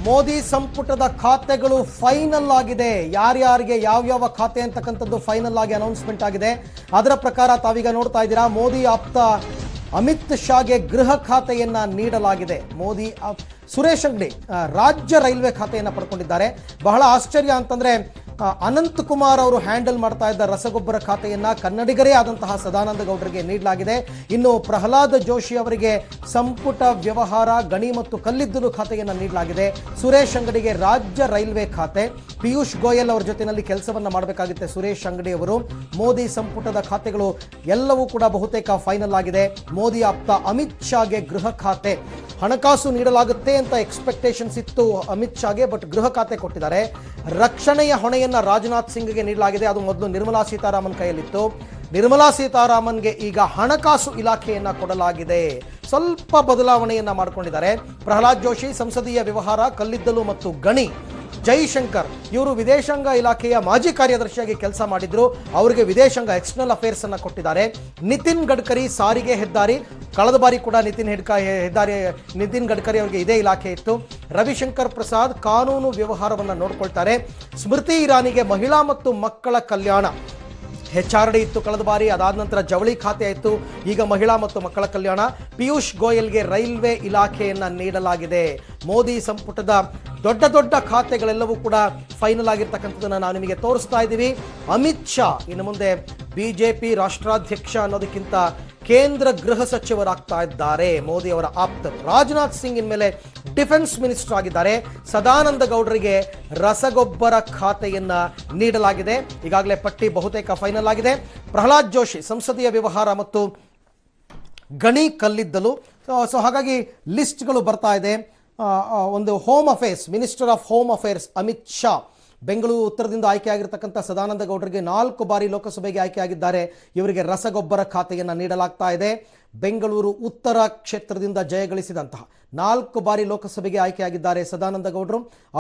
ಮೋದಿ ಸಂಪುಟದ ಖಾತೆಗಳು ಫೈನಲ್ ಆಗಿದೆ ಯಾರ್ಯಾರಿಗೆ ಯಾವ್ಯಾವ ಖಾತೆ ಅಂತಕ್ಕಂಥದ್ದು ಫೈನಲ್ ಆಗಿ ಅನೌನ್ಸ್ಮೆಂಟ್ ಆಗಿದೆ ಅದರ ಪ್ರಕಾರ ತಾವೀಗ ನೋಡ್ತಾ ಇದ್ದೀರಾ ಮೋದಿ ಆಪ್ತ ಅಮಿತ್ ಶಾಗೆ ಗೃಹ ಖಾತೆಯನ್ನ ನೀಡಲಾಗಿದೆ ಮೋದಿ ಆ, ಸುರೇಶ್ ಅಂಗಡಿ ಆ, ರಾಜ್ಯ ರೈಲ್ವೆ ಖಾತೆಯನ್ನ ಪಡ್ಕೊಂಡಿದ್ದಾರೆ ಬಹಳ ಆಶ್ಚರ್ಯ ಅಂತಂದ್ರೆ ಆ, ಅನಂತ್ ಕುಮಾರ್ ಅವರು ಹ್ಯಾಂಡಲ್ ಮಾಡ್ತಾ ಇದ್ದ ರಸಗೊಬ್ಬರ ಖಾತೆಯನ್ನ ಕನ್ನಡಿಗರೇ ಆದಂತಹ ಸದಾನಂದ ಗೌಡರಿಗೆ ನೀಡಲಾಗಿದೆ ಇನ್ನು ಪ್ರಹ್ಲಾದ್ ಜೋಶಿ ಅವರಿಗೆ ಸಂಪುಟ ವ್ಯವಹಾರ ಗಣಿ ಮತ್ತು ಕಲ್ಲಿದ್ದಲು ಖಾತೆಯನ್ನ ನೀಡಲಾಗಿದೆ ಸುರೇಶ್ ಅಂಗಡಿಗೆ ರಾಜ್ಯ ರೈಲ್ವೆ ಖಾತೆ ಪಿಯೂಷ್ ಗೋಯಲ್ ಅವರ ಜೊತೆನಲ್ಲಿ ಕೆಲಸವನ್ನ ಮಾಡಬೇಕಾಗುತ್ತೆ ಸುರೇಶ್ ಅಂಗಡಿ ಅವರು ಮೋದಿ ಸಂಪುಟದ ಖಾತೆಗಳು ಎಲ್ಲವೂ ಕೂಡ ಬಹುತೇಕ ಫೈನಲ್ ಆಗಿದೆ ಮೋದಿ ಆಪ್ತ ಅಮಿತ್ ಶಾಗೆ ಗೃಹ ಖಾತೆ ಹಣಕಾಸು ನೀಡಲಾಗುತ್ತೆ ಅಂತ ಎಕ್ಸ್ಪೆಕ್ಟೇಷನ್ಸ್ ಇತ್ತು ಅಮಿತ್ ಶಾಗೆ ಬಟ್ ಗೃಹ ಖಾತೆ ಕೊಟ್ಟಿದ್ದಾರೆ ರಕ್ಷಣೆಯ ಹೊಣೆಯನ್ನ ರಾಜನಾಥ್ ಸಿಂಗ್ಗೆ ನೀಡಲಾಗಿದೆ ಅದು ಮೊದಲು ನಿರ್ಮಲಾ ಸೀತಾರಾಮನ್ ಕೈಯಲ್ಲಿತ್ತು ನಿರ್ಮಲಾ ಸೀತಾರಾಮನ್ಗೆ ಈಗ ಹಣಕಾಸು ಇಲಾಖೆಯನ್ನ ಕೊಡಲಾಗಿದೆ ಸ್ವಲ್ಪ ಬದಲಾವಣೆಯನ್ನ ಮಾಡಿಕೊಂಡಿದ್ದಾರೆ ಪ್ರಹ್ಲಾದ್ ಜೋಶಿ ಸಂಸದೀಯ ವ್ಯವಹಾರ ಕಲ್ಲಿದ್ದಲು ಮತ್ತು ಗಣಿ ಜೈಶಂಕರ್ ಇವರು ವಿದೇಶಾಂಗ ಇಲಾಖೆಯ ಮಾಜಿ ಕಾರ್ಯದರ್ಶಿಯಾಗಿ ಕೆಲಸ ಮಾಡಿದ್ರು ಅವರಿಗೆ ವಿದೇಶಾಂಗ ಎಕ್ಸ್ಟರ್ನಲ್ ಅಫೇರ್ಸ್ ಅನ್ನ ಕೊಟ್ಟಿದ್ದಾರೆ ನಿತಿನ್ ಗಡ್ಕರಿ ಸಾರಿಗೆ ಹೆದ್ದಾರಿ ಕಳೆದ ಬಾರಿ ಕೂಡ ನಿತಿನ್ ಹೆಡ್ಕ ಹೆದ್ದಾರಿ ನಿತಿನ್ ಗಡ್ಕರಿ ಅವರಿಗೆ ಇದೇ ಇಲಾಖೆ ಇತ್ತು ರವಿಶಂಕರ್ ಪ್ರಸಾದ್ ಕಾನೂನು ವ್ಯವಹಾರವನ್ನು ನೋಡ್ಕೊಳ್ತಾರೆ ಸ್ಮೃತಿ ಇರಾನಿಗೆ ಮಹಿಳಾ ಮತ್ತು ಮಕ್ಕಳ ಕಲ್ಯಾಣ ಹೆಚ್ ಆರ್ ಡಿ ಇತ್ತು ಕಳೆದ ಬಾರಿ ಅದಾದ ನಂತರ ಜವಳಿ ಖಾತೆ ಆಯಿತು ಈಗ ಮಹಿಳಾ ಮತ್ತು ಮಕ್ಕಳ ಕಲ್ಯಾಣ ಪಿಯೂಷ್ ಗೋಯಲ್ಗೆ ರೈಲ್ವೆ ಇಲಾಖೆಯನ್ನ ನೀಡಲಾಗಿದೆ ಮೋದಿ ಸಂಪುಟದ ದೊಡ್ಡ ದೊಡ್ಡ ಖಾತೆಗಳೆಲ್ಲವೂ ಕೂಡ ಫೈನಲ್ ಆಗಿರ್ತಕ್ಕಂಥದ್ದನ್ನು ನಾವು ನಿಮಗೆ ತೋರಿಸ್ತಾ ಇದ್ದೀವಿ ಅಮಿತ್ ಶಾ ಇನ್ನು ಮುಂದೆ ಬಿಜೆಪಿ ರಾಷ್ಟ್ರಾಧ್ಯಕ್ಷ ಅನ್ನೋದಕ್ಕಿಂತ ಕೇಂದ್ರ ಗೃಹ ಸಚಿವರಾಗ್ತಾ ಇದ್ದಾರೆ ಮೋದಿ ಅವರ ಆಪ್ತರು ರಾಜನಾಥ್ ಸಿಂಗ್ ಇನ್ಮೇಲೆ ಡಿಫೆನ್ಸ್ ಮಿನಿಸ್ಟರ್ ಆಗಿದ್ದಾರೆ ಸದಾನಂದ ಗೌಡರಿಗೆ ರಸಗೊಬ್ಬರ ಖಾತೆಯನ್ನ ನೀಡಲಾಗಿದೆ ಈಗಾಗಲೇ ಪಟ್ಟಿ ಬಹುತೇಕ ಫೈನಲ್ ಆಗಿದೆ ಪ್ರಹ್ಲಾದ್ ಜೋಶಿ ಸಂಸದೀಯ ವ್ಯವಹಾರ ಮತ್ತು ಗಣಿ ಕಲ್ಲಿದ್ದಲು ಸೊ ಹಾಗಾಗಿ ಲಿಸ್ಟ್ಗಳು ಬರ್ತಾ ಇದೆ ಆ, ಆ, ಒಂದು home affairs minister of home affairs Amit Shah Bengaluru ಉತ್ತರದಿಂದ ಆಯ್ಕೆಯಾಗಿರ್ತಕ್ಕಂಥ ಸದಾನಂದ ಗೌಡರಿಗೆ ನಾಲ್ಕು ಬಾರಿ ಲೋಕಸಭೆಗೆ ಆಯ್ಕೆಯಾಗಿದ್ದಾರೆ ಇವರಿಗೆ ರಸಗೊಬ್ಬರ ಖಾತೆಯನ್ನು ನೀಡಲಾಗ್ತಾ ಇದೆ ಬೆಂಗಳೂರು ಉತ್ತರ ಕ್ಷೇತ್ರದಿಂದ ಜಯಗಳಿಸಿದಂತಹ ನಾಲ್ಕು ಬಾರಿ ಲೋಕಸಭೆಗೆ ಆಯ್ಕೆಯಾಗಿದ್ದಾರೆ ಸದಾನಂದ ಗೌಡರು